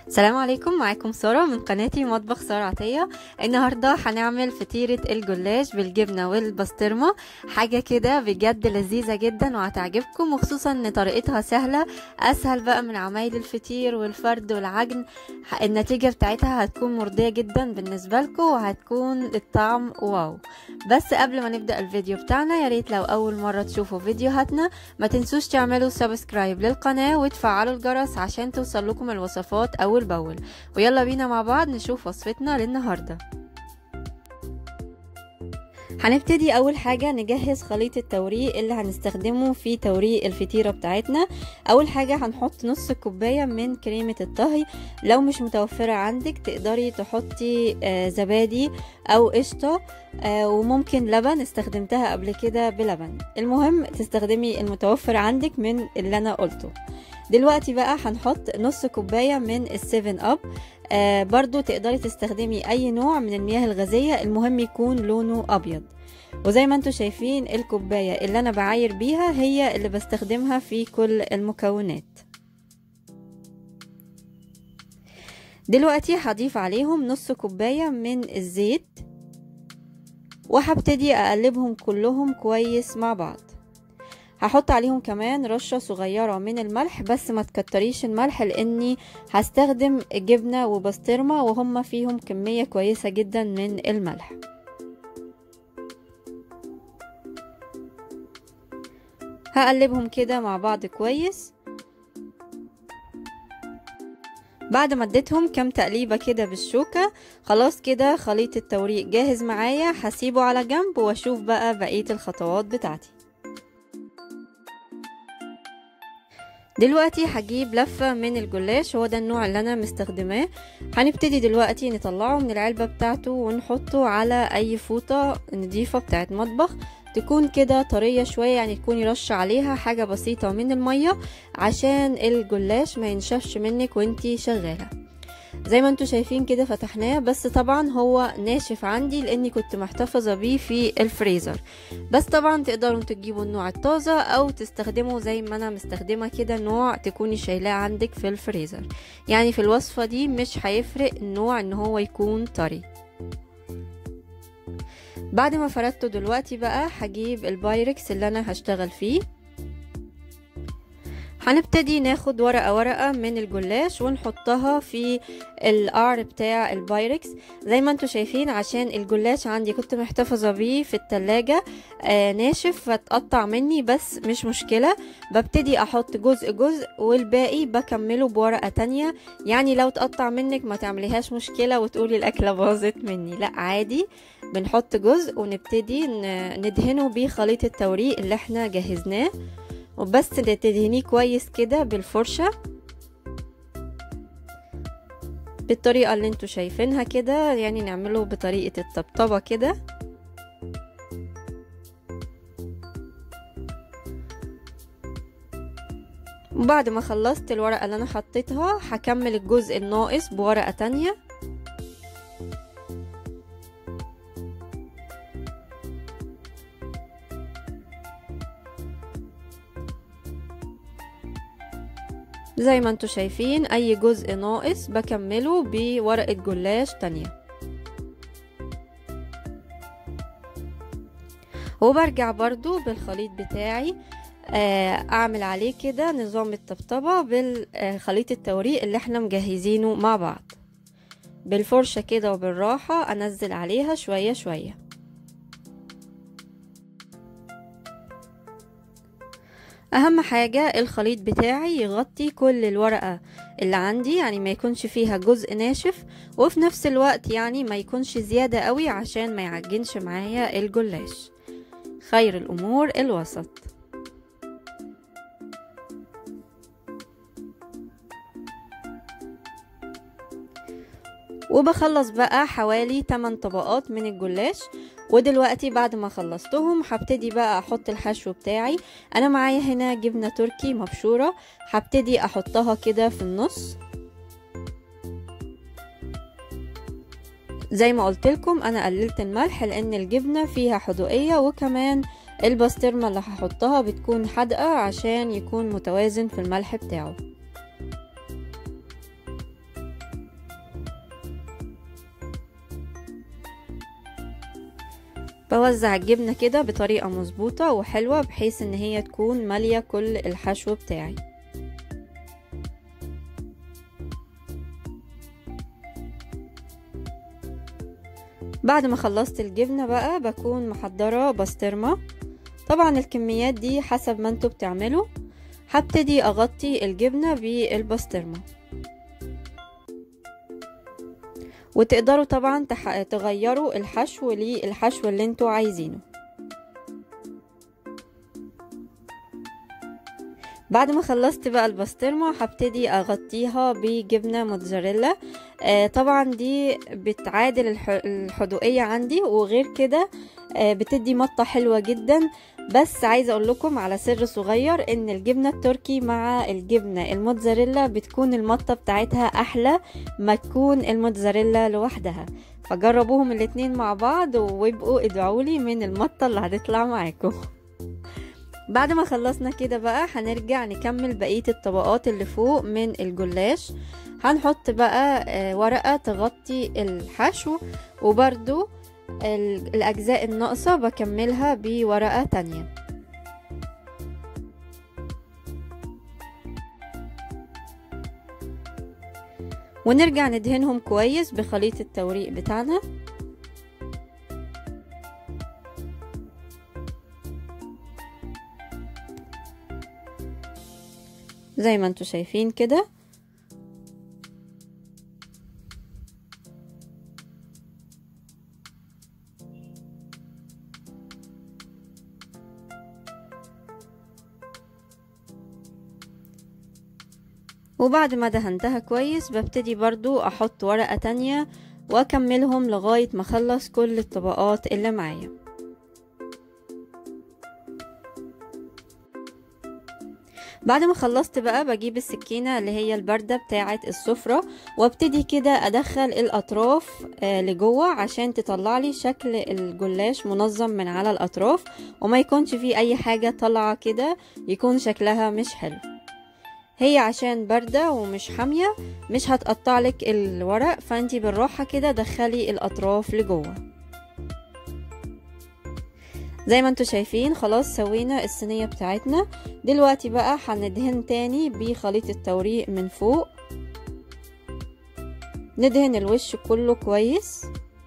السلام عليكم معاكم سارة من قناتي مطبخ سارة عطية النهاردة هنعمل فطيرة الجلاش بالجبنة والبسطرمة حاجة كده بجد لذيذة جدا وهتعجبكم وخصوصا ان طريقتها سهلة اسهل بقى من عمايل الفطير والفرد والعجن النتيجة بتاعتها هتكون مرضية جدا بالنسبة لكم وهتكون الطعم واو بس قبل ما نبدأ الفيديو بتاعنا يا ريت لو اول مرة تشوفوا فيديوهاتنا ما تنسوش تعملوا سبسكرايب للقناة وتفعلوا الجرس عشان توصل لكم الوصفات اول باول ويلا بينا مع بعض نشوف وصفتنا للنهارده هنبتدي اول حاجه نجهز خليط التوريق اللي هنستخدمه في توريق الفطيره بتاعتنا اول حاجه هنحط نص كوبايه من كريمه الطهي لو مش متوفره عندك تقدري تحطي آه زبادي او قشطه آه وممكن لبن استخدمتها قبل كده بلبن المهم تستخدمي المتوفر عندك من اللي انا قلته دلوقتي بقى هنحط نص كوبايه من السيفن اب آه برضو تقدري تستخدمي اي نوع من المياه الغازية المهم يكون لونه ابيض وزي ما انتم شايفين الكوباية اللي انا بعاير بيها هي اللي بستخدمها في كل المكونات دلوقتي هضيف عليهم نص كوباية من الزيت وهبتدي اقلبهم كلهم كويس مع بعض هحط عليهم كمان رشة صغيرة من الملح بس ما تكتريش الملح لاني هستخدم جبنة وبسطرمة وهم فيهم كمية كويسة جدا من الملح هقلبهم كده مع بعض كويس بعد ما اديتهم كام تقليبة كده بالشوكة خلاص كده خليط التوريق جاهز معايا هسيبه على جنب واشوف بقى بقية الخطوات بتاعتي دلوقتي هجيب لفة من الجلاش هو ده النوع اللي انا مستخدماه هنبتدي دلوقتي نطلعه من العلبة بتاعته ونحطه على اي فوطة نضيفة بتاعت مطبخ تكون كده طرية شوية يعني تكوني رش عليها حاجة بسيطة من المية عشان الجلاش ما ينشفش منك وانتي شغالة زي ما انتوا شايفين كده فتحناه بس طبعا هو ناشف عندي لاني كنت محتفظة بيه في الفريزر بس طبعا تقدروا تجيبوا النوع الطازة او تستخدموا زي ما انا مستخدمة كده نوع تكوني شايلاه عندك في الفريزر يعني في الوصفة دي مش هيفرق النوع ان هو يكون طري بعد ما فردته دلوقتي بقى هجيب البايركس اللي انا هشتغل فيه هنبتدي ناخد ورقة ورقة من الجلاش ونحطها في القعر بتاع البايركس زي ما انتوا شايفين عشان الجلاش عندي كنت محتفظة بيه في التلاجة آه ناشف فتقطع مني بس مش مشكلة ببتدي احط جزء جزء والباقي بكمله بورقة تانية يعني لو تقطع منك ما تعمليهاش مشكلة وتقولي الاكلة باظت مني لا عادي بنحط جزء ونبتدي ندهنه بخليط التوريق اللي احنا جهزناه وبس تدهنيه كويس كده بالفرشة بالطريقة اللي انتوا شايفينها كده يعني نعمله بطريقة الطبطبة كده وبعد ما خلصت الورقة اللي انا حطيتها هكمل الجزء الناقص بورقة تانية زي ما انتوا شايفين اي جزء ناقص بكمله بورقة جلاش تانية وبرجع برضو بالخليط بتاعي اعمل عليه كده نظام الطبطبة بالخليط التوريق اللي احنا مجهزينه مع بعض بالفرشة كده وبالراحة انزل عليها شوية شوية اهم حاجة الخليط بتاعي يغطي كل الورقة اللي عندي يعني ما يكونش فيها جزء ناشف وفي نفس الوقت يعني ما يكونش زيادة قوي عشان ما يعجنش معايا الجلاش خير الامور الوسط وبخلص بقى حوالي 8 طبقات من الجلاش ودلوقتي بعد ما خلصتهم هبتدي بقى احط الحشو بتاعي انا معايا هنا جبنة تركي مبشورة هبتدي احطها كده في النص زي ما قلت لكم انا قللت الملح لان الجبنة فيها حدوقية وكمان البسطرمة اللي هحطها بتكون حادقة عشان يكون متوازن في الملح بتاعه بوزع الجبنة كده بطريقة مظبوطة وحلوة بحيث ان هي تكون مالية كل الحشو بتاعي بعد ما خلصت الجبنة بقى بكون محضرة بسطرمة طبعا الكميات دي حسب ما انتوا بتعملوا هبتدي اغطي الجبنة بالبسطرمة وتقدروا طبعا تح... تغيروا الحشو للحشو اللي انتوا عايزينه بعد ما خلصت بقى البسطرمة هبتدي اغطيها بجبنة موتزاريلا آه طبعا دي بتعادل الح... الحدوقية عندي وغير كده آه بتدي مطة حلوة جدا بس عايزة اقول لكم على سر صغير ان الجبنة التركي مع الجبنة الموتزاريلا بتكون المطة بتاعتها احلى ما تكون الموتزاريلا لوحدها فجربوهم الاتنين مع بعض ويبقوا ادعولي من المطة اللي هتطلع معاكم بعد ما خلصنا كده بقى هنرجع نكمل بقية الطبقات اللي فوق من الجلاش هنحط بقى ورقة تغطي الحشو وبرده الأجزاء الناقصة بكملها بورقة تانية ونرجع ندهنهم كويس بخليط التوريق بتاعنا زي ما انتوا شايفين كده وبعد ما دهنتها كويس ببتدي برضو احط ورقة تانية واكملهم لغاية ما اخلص كل الطبقات اللي معايا بعد ما خلصت بقى بجيب السكينة اللي هي الباردة بتاعة السفرة وابتدي كده ادخل الاطراف آه لجوه عشان تطلع لي شكل الجلاش منظم من على الاطراف وما يكونش فيه اي حاجة طالعة كده يكون شكلها مش حلو هي عشان باردة ومش حامية مش هتقطع لك الورق فانتي بالراحة كده دخلي الاطراف لجوه زي ما انتوا شايفين خلاص سوينا الصينية بتاعتنا دلوقتي بقى هندهن تاني بخليط التوريق من فوق ندهن الوش كله كويس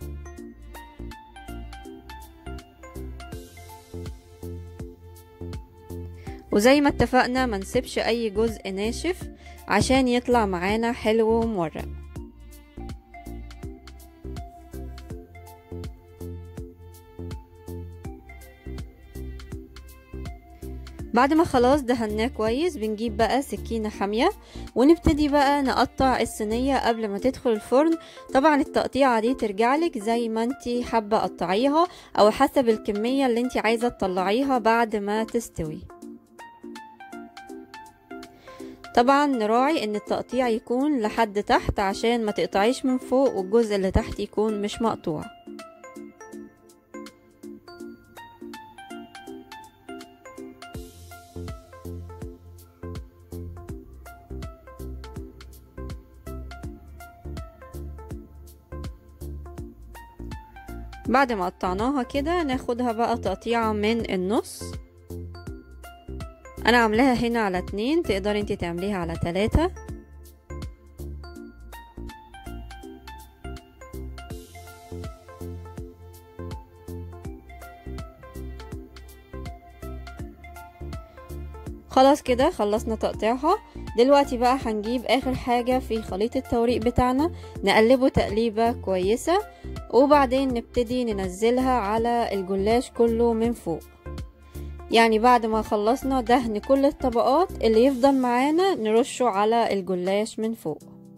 وزي ما اتفقنا ما نسيبش اي جزء ناشف عشان يطلع معانا حلو ومورق بعد ما خلاص دهناه كويس بنجيب بقى سكينة حامية ونبتدي بقى نقطع الصينية قبل ما تدخل الفرن طبعا التقطيعة دي ترجعلك زي ما انتي حابة قطعيها او حسب الكمية اللي انتي عايزة تطلعيها بعد ما تستوي طبعا نراعي ان التقطيع يكون لحد تحت عشان ما تقطعيش من فوق والجزء اللي تحت يكون مش مقطوع بعد ما قطعناها كده ناخدها بقى تقطيعة من النص انا عاملاها هنا على اتنين تقدري انتي تعمليها على تلاتة خلاص كده خلصنا تقطيعها دلوقتي بقى هنجيب اخر حاجة في خليط التوريق بتاعنا نقلبه تقليبة كويسة وبعدين نبتدي ننزلها على الجلاش كله من فوق يعني بعد ما خلصنا دهن كل الطبقات اللي يفضل معانا نرشه على الجلاش من فوق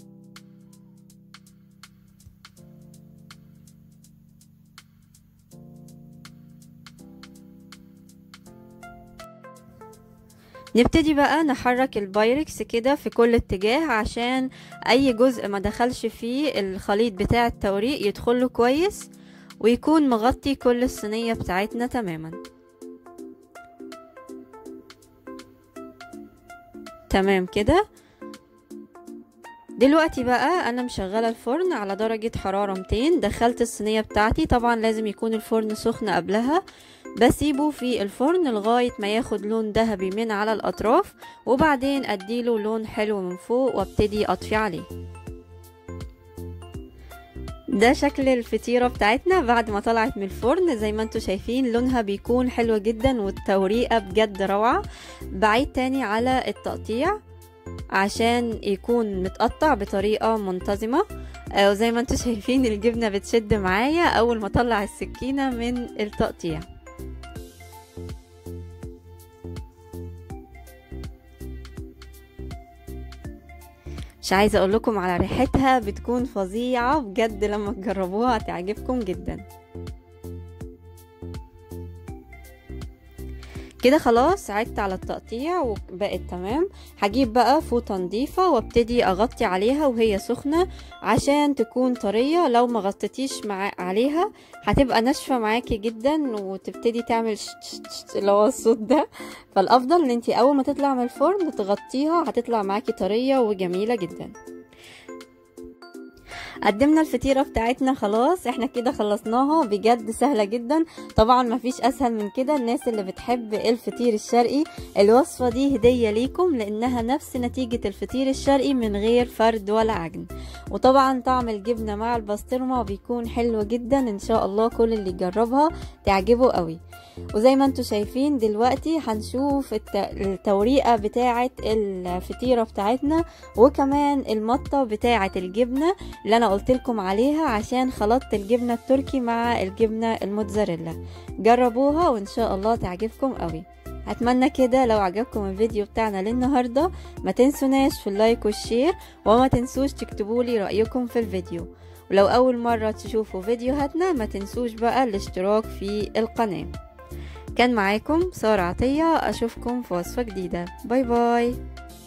نبتدي بقى نحرك البايركس كده في كل اتجاه عشان اي جزء ما دخلش فيه الخليط بتاع التوريق يدخله كويس ويكون مغطي كل الصينية بتاعتنا تماما تمام كده دلوقتي بقى انا مشغله الفرن على درجه حراره 200 دخلت الصينيه بتاعتي طبعا لازم يكون الفرن سخن قبلها بسيبه في الفرن لغايه ما ياخد لون ذهبي من على الاطراف وبعدين اديله لون حلو من فوق وابتدي اطفي عليه ده شكل الفطيرة بتاعتنا بعد ما طلعت من الفرن زي ما انتوا شايفين لونها بيكون حلو جدا والتوريقة بجد روعة بعيد تاني على التقطيع عشان يكون متقطع بطريقة منتظمة وزي ما انتوا شايفين الجبنة بتشد معايا اول ما اطلع السكينة من التقطيع مش عايزه اقول لكم على ريحتها بتكون فظيعه بجد لما تجربوها هتعجبكم جدا كده خلاص عدت على التقطيع وبقت تمام هجيب بقى فوطة نظيفة وابتدي اغطي عليها وهي سخنة عشان تكون طرية لو ما غطيتيش مع عليها هتبقى ناشفة معاكي جدا وتبتدي تعمل اللي هو الصوت ده فالافضل ان انتي اول ما تطلع من الفرن تغطيها هتطلع معاكي طرية وجميلة جدا قدمنا الفطيره بتاعتنا خلاص احنا كده خلصناها بجد سهله جدا طبعا مفيش اسهل من كده الناس اللي بتحب الفطير الشرقي الوصفه دي هديه ليكم لانها نفس نتيجه الفطير الشرقي من غير فرد ولا عجن وطبعا طعم الجبنه مع البسطرمه بيكون حلو جدا ان شاء الله كل اللي يجربها تعجبه قوي وزي ما انتوا شايفين دلوقتي هنشوف التوريقه بتاعه الفطيره بتاعتنا وكمان المطه بتاعه الجبنه اللي انا قلت لكم عليها عشان خلطت الجبنه التركي مع الجبنه الموتزاريلا جربوها وان شاء الله تعجبكم قوي اتمنى كده لو عجبكم الفيديو بتاعنا للنهارده ما تنسوناش في اللايك والشير وما تنسوش تكتبولي رايكم في الفيديو ولو اول مره تشوفوا فيديوهاتنا ما تنسوش بقى الاشتراك في القناه كان معاكم سارة عطية أشوفكم في وصفة جديدة باي باي